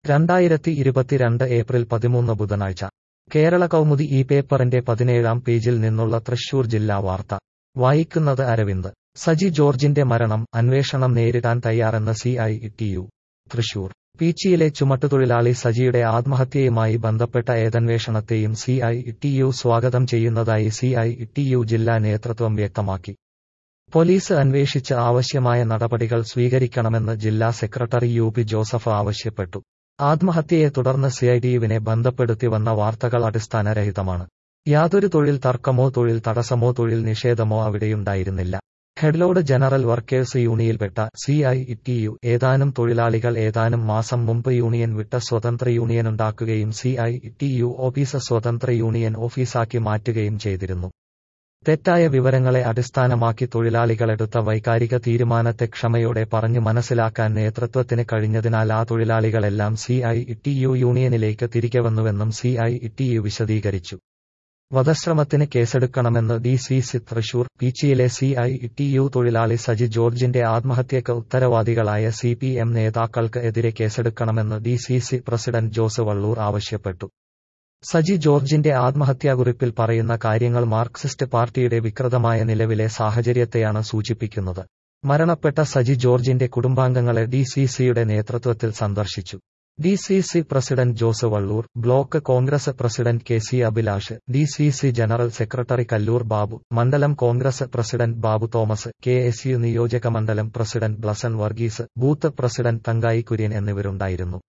രണ്ടായിരത്തി ഇരുപത്തിരണ്ട് ഏപ്രിൽ പതിമൂന്ന് ബുധനാഴ്ച കേരള കൗമുദി ഈ പേപ്പറിന്റെ പതിനേഴാം പേജിൽ നിന്നുള്ള തൃശൂർ ജില്ലാ വാർത്ത വായിക്കുന്നത് അരവിന്ദ് സജി ജോർജിന്റെ മരണം അന്വേഷണം നേരിടാൻ തയ്യാറെന്ന് C I T U Thrissur പീച്ചിയിലെ ചുമട്ടുതൊഴിലാളി സജിയുടെ ആത്മഹത്യയുമായി ബന്ധപ്പെട്ട ഏതന്വേഷണത്തെയും സി ഐ ടി യു സ്വാഗതം ചെയ്യുന്നതായി സി ഐ ടി യു ജില്ലാ നേതൃത്വം വ്യക്തമാക്കി പോലീസ് അന്വേഷിച്ച് ആവശ്യമായ നടപടികൾ സ്വീകരിക്കണമെന്ന് ജില്ലാ സെക്രട്ടറി യു പി ജോസഫ് ആവശ്യപ്പെട്ടു ആത്മഹത്യയെ തുടർന്ന് സിഐടിയുവിനെ ബന്ധപ്പെടുത്തി വന്ന വാർത്തകൾ അടിസ്ഥാനരഹിതമാണ് യാതൊരു തൊഴിൽ തർക്കമോ തൊഴിൽ തടസ്സമോ തൊഴിൽ നിഷേധമോ അവിടെയുണ്ടായിരുന്നില്ല ഹെഡ്ലോഡ് ജനറൽ വർക്കേഴ്സ് യൂണിയനിൽപ്പെട്ട സി ഐ ടി യു ഏതാനും തൊഴിലാളികൾ ഏതാനും മാസം മുമ്പ് യൂണിയൻ വിട്ട സ്വതന്ത്ര യൂണിയനുണ്ടാക്കുകയും C I T U office സ്വതന്ത്ര യൂണിയൻ ഓഫീസാക്കി മാറ്റുകയും ചെയ്തിരുന്നു തെറ്റായ വിവരങ്ങളെ അടിസ്ഥാനമാക്കി തൊഴിലാളികളെടുത്ത വൈകാരിക തീരുമാനത്തെ ക്ഷമയോടെ പറഞ്ഞു മനസ്സിലാക്കാൻ നേതൃത്വത്തിന് കഴിഞ്ഞതിനാൽ ആ തൊഴിലാളികളെല്ലാം സി ഐ ടി യു യൂണിയനിലേക്ക് തിരികെ വന്നുവെന്നും സി ഐ ടി യു വിശദീകരിച്ചു വധശ്രമത്തിന് കേസെടുക്കണമെന്ന് ഡി സി സി തൃശൂർ പീച്ചിയിലെ സി ഐ ടി യു തൊഴിലാളി സജി ജോർജിന്റെ ആത്മഹത്യക്ക് ഉത്തരവാദികളായ സി പി എം നേതാക്കൾക്ക് എതിരെ കേസെടുക്കണമെന്ന് D C C president Jose Vallur ആവശ്യപ്പെട്ടു സജി ജോർജിന്റെ ആത്മഹത്യാകുറിപ്പിൽ പറയുന്ന കാര്യങ്ങൾ മാർക്സിസ്റ്റ് പാർട്ടിയുടെ വികൃതമായ നിലവിലെ സാഹചര്യത്തെയാണ് സൂചിപ്പിക്കുന്നത് മരണപ്പെട്ട സജി ജോർജിന്റെ കുടുംബാംഗങ്ങളെ ഡി സി സിയുടെ നേതൃത്വത്തിൽ സന്ദർശിച്ചു D C C president Jose Vallur block Congress president K C Abhilash D C C general secretary Kallur Babu മണ്ഡലം Congress president Babu Thomas K S U നിയോജക മണ്ഡലം president Blessan Varghese booth president Thankayi Kurian എന്നിവരുണ്ടായിരുന്നു